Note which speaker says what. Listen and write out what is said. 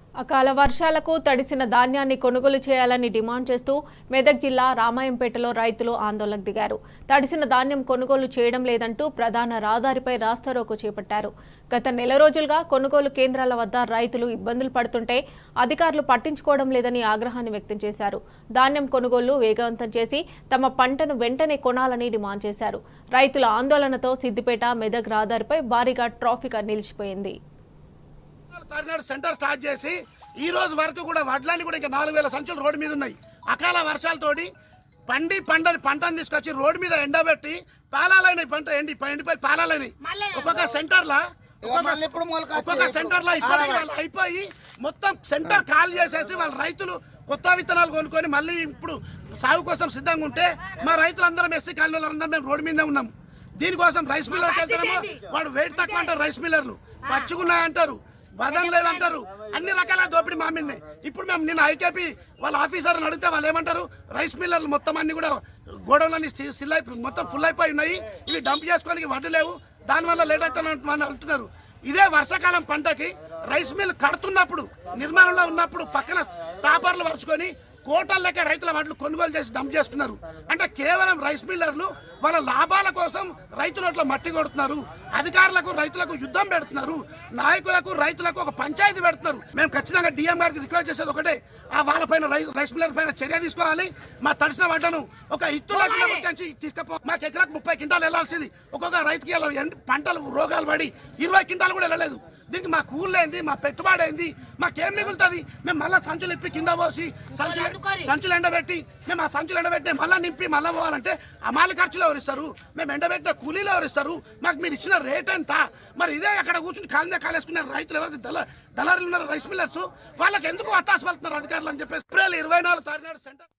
Speaker 1: అకాల వర్షాలకు తడిసిన ధాన్యాన్ని కొనుగోలు చేయాలని డిమాండ్ చేస్తూ మెదక్ జిల్లా రామాయంపేటలో రైతులు ఆందోళనకు దిగారు తడిసిన ధాన్యం కొనుగోలు చేయడం లేదంటూ ప్రధాన రహదారిపై రాస్తారోకో చేపట్టారు గత నెల రోజులుగా కొనుగోలు కేంద్రాల వద్ద రైతులు ఇబ్బందులు పడుతుంటే అధికారులు పట్టించుకోవడం లేదని ఆగ్రహాన్ని వ్యక్తం చేశారు ధాన్యం కొనుగోలు వేగవంతం చేసి తమ పంటను వెంటనే కొనాలని డిమాండ్ చేశారు రైతుల ఆందోళనతో సిద్దిపేట మెదక్ రహదారిపై భారీగా ట్రాఫిక్ నిలిచిపోయింది
Speaker 2: తరినాడు సెంటర్ స్టార్ట్ చేసి ఈ రోజు వరకు కూడా వడ్లని కూడా ఇంకా నాలుగు వేల సంచులు రోడ్డు మీద ఉన్నాయి అకాల వర్షాలతోటి పండి పండని పంటను తీసుకొచ్చి రోడ్డు మీద ఎండబెట్టి పాలాలైనవి పంట ఎండి ఎండిపోయి పాలాలైనవి ఒక్కొక్క సెంటర్లా
Speaker 3: మళ్ళీ ఇప్పుడు మొలక
Speaker 2: ఒక్కొక్క సెంటర్ లో ఇప్పటికి వాళ్ళు అయిపోయి మొత్తం సెంటర్ ఖాళీ చేసేసి వాళ్ళ రైతులు కొత్త విత్తనాలు కొనుక్కొని మళ్ళీ ఇప్పుడు సాగు కోసం సిద్ధంగా ఉంటే మా రైతులందరం ఎస్సీ కాలనీలో అందరం మేము రోడ్డు మీదే ఉన్నాం దీనికోసం రైస్ మిల్లర్కి వెళ్తారేమో వాడు వెయిట్ తక్కువ అంటారు రైస్ మిల్లర్లు పచ్చుకున్నాయంటారు వదం లేదంటారు అన్ని రకాల దోపిడీ మా మీదే ఇప్పుడు మేము నిన్న ఐకేపీ వాళ్ళ ఆఫీసర్ని అడిగితే వాళ్ళు ఏమంటారు రైస్ మిల్లర్లు మొత్తం అన్ని కూడా గోడౌన్లన్నీ సిల్ అయిపోయి మొత్తం ఫుల్ అయిపోయి ఉన్నాయి ఇవి డంప్ చేసుకోనికి వడ్డు లేవు దానివల్ల లేట్ అవుతానని అంటున్నారు ఇదే వర్షాకాలం పంటకి రైస్ మిల్ కడుతున్నప్పుడు నిర్మాణంలో ఉన్నప్పుడు పక్కన టాపర్లు వరుచుకొని కోటల లెక్క రైతుల వాటిని కొనుగోలు చేసి డంప్ చేస్తున్నారు అంటే కేవలం రైస్ మిల్లర్లు వాళ్ళ లాభాల కోసం రైతు నోట్ల మట్టి కొడుతున్నారు అధికారులకు రైతులకు యుద్ధం పెడుతున్నారు నాయకులకు రైతులకు ఒక పంచాయతీ పెడుతున్నారు మేము ఖచ్చితంగా డిఎం గారికి రిక్వెస్ట్ చేసేది ఒకటే ఆ వాళ్ళపైన రై- రైస్ మిల్లర్ పైన చర్య తీసుకోవాలి మా తడిసిన పంటను ఒక ఇత్తు లేకుండా గుర్తించి తీసుకపో మాకు ఎకరాకు ముప్పై క్వింటాలు వెళ్ళాల్సింది ఒక్కొక్క రైతుకి ఇలా ఎండ- పంటలు రోగాలు పడి ఇరవై క్వింటాలు కూడా వెళ్ళలేదు దీనికి మా కూల్ ఏంది మా పెట్టుబడి ఏంది మాకేం మిగులుతుంది మేము మళ్ళీ సంచులు ఇప్పి కింద పోసి సంచులు సంచులు ఎండబెట్టి మేము ఆ సంచులు ఎండబెట్టి మళ్ళీ నింపి మళ్ళీ పోవాలంటే అమాలి ఖర్చులు ఎవరు ఇస్తారు మేము ఎండబెట్టిన కూలీలు ఎవరు ఇస్తారు మాకు మీరు ఇచ్చిన రేట్ ఎంత మరి ఇదే అక్కడ కూర్చుని కాలిందే కాలేసుకునే రైతులు ఎవరైతే దళ దళారులు ఉన్నారు రైస్ మిల్లర్స్ వాళ్ళకి ఎందుకు అత్తాసు వెళ్తున్నారు అధికారులు అని చెప్పేసి ఏప్రిల్ ఇరవై నాలుగు తారీఖు నాడు సెంటర్